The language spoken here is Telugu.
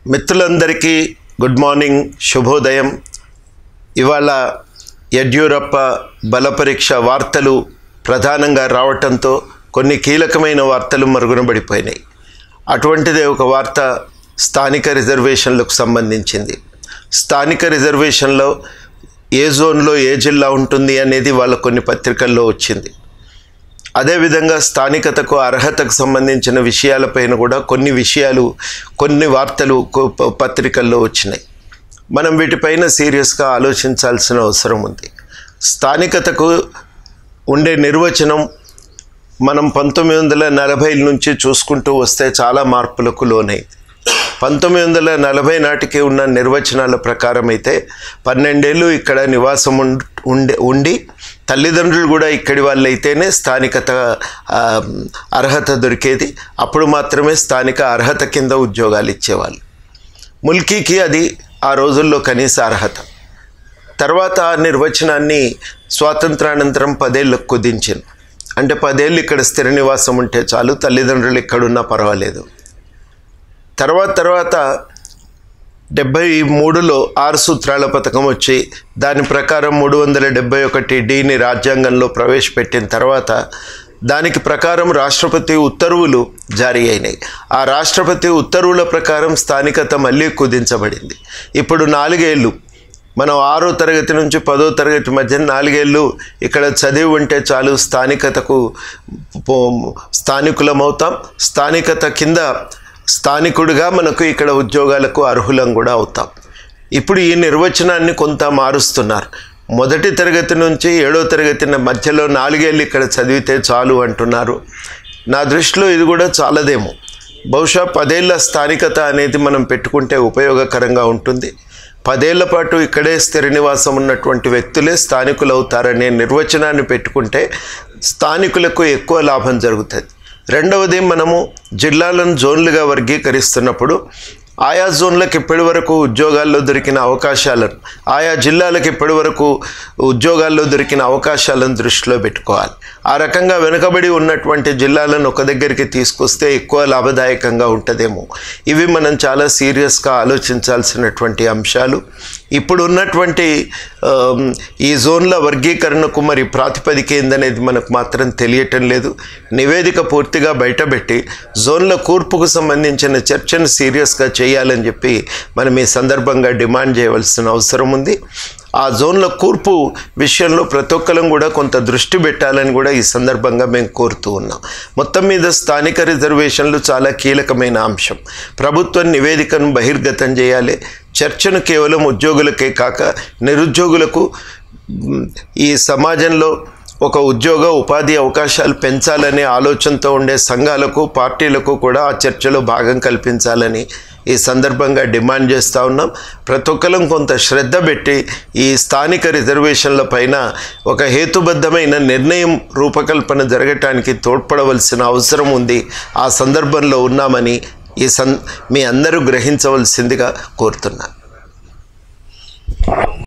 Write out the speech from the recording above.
మిత్రులందరికీ గుడ్ మార్నింగ్ శుభోదయం ఇవాళ యడ్యూరప్ప బలపరీక్ష వార్తలు ప్రధానంగా రావటంతో కొన్ని కీలకమైన వార్తలు మరుగునబడిపోయినాయి అటువంటిదే ఒక వార్త స్థానిక రిజర్వేషన్లకు సంబంధించింది స్థానిక రిజర్వేషన్లో ఏ జోన్లో ఏ జిల్లా ఉంటుంది అనేది వాళ్ళ కొన్ని పత్రికల్లో వచ్చింది అదేవిధంగా స్థానికతకు అర్హతకు సంబంధించిన విషయాలపైన కూడా కొన్ని విషయాలు కొన్ని వార్తలు కొ- ప- పత్రికల్లో వచ్చినాయి మనం వీటిపైన సీరియస్గా ఆలోచించాల్సిన అవసరం ఉంది స్థానికతకు ఉండే నిర్వచనం మనం పంతొమ్మిది వందల నలభై నుంచి చూసుకుంటూ వస్తే చాలా మార్పులకు లోనైంది పంతొమ్మిది వందల నలభై నాటికి ఉన్న నిర్వచనాల ప్రకారం అయితే పన్నెండేళ్ళు ఇక్కడ నివాసం ఉండ్- ఉండి ఉండి తల్లిదండ్రులు కూడా ఇక్కడి వాళ్ళైతేనే స్థానికత ఆ, అర్హత దొరికేది అప్పుడు మాత్రమే స్థానిక అర్హత కింద ఉద్యోగాలు ఇచ్చేవాళ్ళు ముల్కీకి అది ఆ రోజుల్లో కనీస అర్హత తర్వాత ఆ నిర్వచనాన్ని స్వాతంత్రానంతరం పదేళ్ళకు కుదించింది అంటే పదేళ్ళు ఇక్కడ స్థిర నివాసం ఉంటే చాలు తల్లిదండ్రులు ఇక్కడున్నా పర్వాలేదు తర్వాత తర్వాత డెబ్బై మూడులో ఆరు సూత్రాల పథకం వచ్చి దాని ప్రకారం మూడు వందల డెబ్బై ఒకటి డీని రాజ్యాంగంలో ప్రవేశపెట్టిన తర్వాత దానికి ప్రకారం రాష్ట్రపతి ఉత్తర్వులు జారీ అయినాయి ఆ రాష్ట్రపతి ఉత్తర్వుల ప్రకారం స్థానికత మళ్ళీ కుదించబడింది ఇప్పుడు నాలుగేళ్ళు మనం ఆరో తరగతి నుంచి పదో తరగతి మధ్య నాలుగేళ్ళు ఇక్కడ చదివి ఉంటే చాలు స్థానికతకు పో- స్థానికులమవుతాం స్థానికత కింద స్థానికుడిగా మనకు ఇక్కడ ఉద్యోగాలకు అర్హులం కూడా అవుతాం ఇప్పుడు ఈ నిర్వచనాన్ని కొంత మారుస్తున్నారు మొదటి తరగతి నుంచి ఏడో తరగతి మధ్యలో నాలుగేళ్ళు ఇక్కడ చదివితే చాలు అంటున్నారు నా దృష్టిలో ఇది కూడా చాలదేమో బహుశా పదేళ్ల స్థానికత అనేది మనం పెట్టుకుంటే ఉపయోగకరంగా ఉంటుంది పదేళ్ల పాటు ఇక్కడే స్థిర నివాసం ఉన్నటువంటి వ్యక్తులే స్థానికులు అవుతారనే నిర్వచనాన్ని పెట్టుకుంటే స్థానికులకు ఎక్కువ లాభం జరుగుతుంది రెండవది మనము జిల్లాలను జోన్లుగా వర్గీకరిస్తున్నప్పుడు ఆయా జోన్లకు ఇప్పటి వరకు ఉద్యోగాల్లో దొరికిన అవకాశాలను ఆయా జిల్లాలకు ఇప్పటి వరకు ఉద్యోగాల్లో దొరికిన అవకాశాలను దృష్టిలో పెట్టుకోవాలి ఆ రకంగా వెనుకబడి ఉన్నటువంటి జిల్లాలను ఒక దగ్గరికి తీసుకొస్తే ఎక్కువ లాభదాయకంగా ఉంటుందేమో ఇవి మనం చాలా సీరియస్గా ఆలోచించాల్సినటువంటి అంశాలు ఇప్పుడు ఉన్నటువంటి ఆమ్, ఈ జోన్ల వర్గీకరణకు మరి ప్రాతిపదిక ఏందనేది మనకు మాత్రం తెలియటం లేదు నివేదిక పూర్తిగా బయటపెట్టి జోన్ల కూర్పుకు సంబంధించిన చర్చను సీరియస్గా చేయాలని చెప్పి మనం ఈ సందర్భంగా డిమాండ్ చేయవలసిన అవసరం ఉంది ఆ జోన్ల కూర్పు విషయంలో ప్రతి ఒక్కరం కూడా కొంత దృష్టి పెట్టాలని కూడా ఈ సందర్భంగా మేము కోరుతూ ఉన్నాం మొత్తం మీద స్థానిక రిజర్వేషన్లు చాలా కీలకమైన అంశం ప్రభుత్వం నివేదికను బహిర్గతం చేయాలి చర్చను కేవలం ఉద్యోగులకే కాక నిరుద్యోగులకు మ్, ఈ సమాజంలో ఒక ఉద్యోగ ఉపాధి అవకాశాలు పెంచాలనే ఆలోచనతో ఉండే సంఘాలకు పార్టీలకు కూడా ఆ చర్చలో భాగం కల్పించాలని ఈ సందర్భంగా డిమాండ్ చేస్తూ ఉన్నాం ప్రతి ఒక్కరం కొంత శ్రద్ధ పెట్టి ఈ స్థానిక రిజర్వేషన్ల పైన ఒక హేతుబద్ధమైన నిర్ణయం రూపకల్పన జరగటానికి తోడ్పడవలసిన అవసరం ఉంది ఆ సందర్భంలో ఉన్నామని ఈ సన్ మీ అందరూ గ్రహించవలసిందిగా కోరుతున్నాను